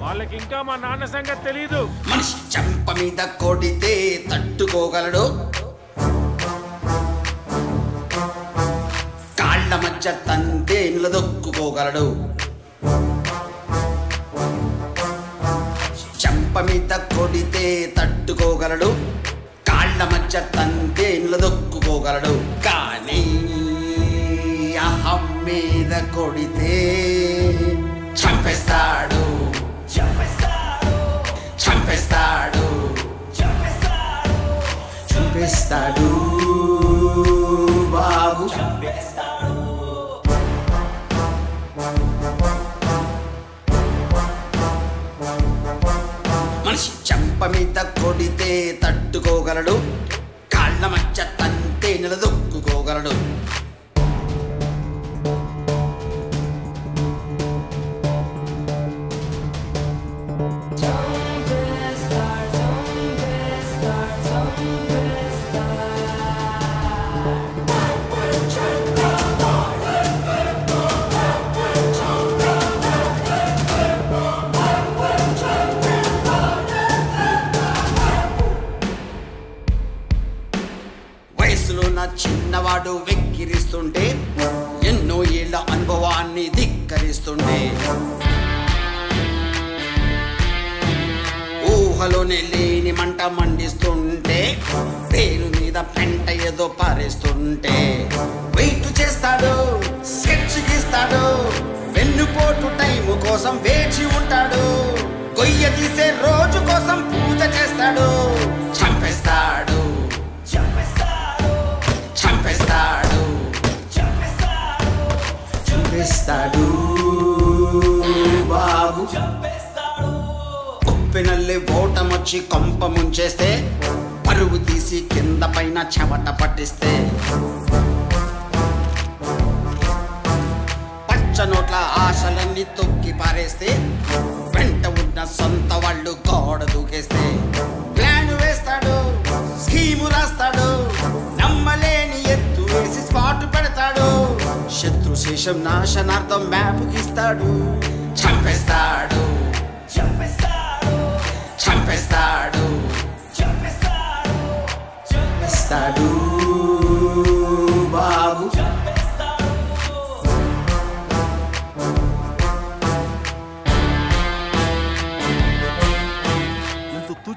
వాళ్ళకి ఇంకా మా నాన్న సంగతి తెలీదు మనిషి చెంప మీద కొడితే తట్టుకోగలడు కాళ్ళ మధ్య తంతే నిలదొక్కుకోగలడు చెంప మీద కొడితే తట్టుకోగలడు కాళ్ళ మధ్య తంతే నిలదొక్కుకోగలడు కానీ అహం మీద కొడితే చంపేస్తాడు చంపేస్తాడు చంపేస్తాడు బాబు మనిషి చెంప మీద కొడితే తట్టుకోగలడు కాళ్ళ మధ్య తంతే నిలదొక్కుకోగలడు వయసులో నా చిన్నవాడు వెక్కిరిస్తుంటే ఎన్నో ఏళ్ల అనుభవాన్ని ధిక్కరిస్తుంటే ఊహలోనే లేని మంట మండిస్తుంటే పేరు మీద పెంట ఏదో పారేస్తుంటే వెయిట్ చేస్తాడు స్కెచ్ గీస్తాడు వెన్నుపోటు టైం కోసం వేచి ఉంటాడు గొయ్య తీసే రోజు కోసం పూజ చేస్తాడు చంపేస్తాడు చంపేస్తాడు చంపేస్తాడు బాబు ఉప్పెనల్లి ఓటమొచ్చి కొంప ముంచేస్తే పరువు తీసి కింద పైన చెమట పట్టిస్తే పచ్చ నోట్ల ఆశలన్నీ తొక్కి పారేస్తే వెంట ఉన్న సొంత వాళ్ళు గోడ దూకేస్తే ప్లాన్ వేస్తాడు స్కీము రాస్తాడు నమ్మలేని ఎత్తు వేసి స్పాట్ పెడతాడు శత్రు శేషం నాశనార్థం మ్యాప్ గీస్తాడు చంపేస్తాడు చంపేస్తాడు చంపేస్తాడు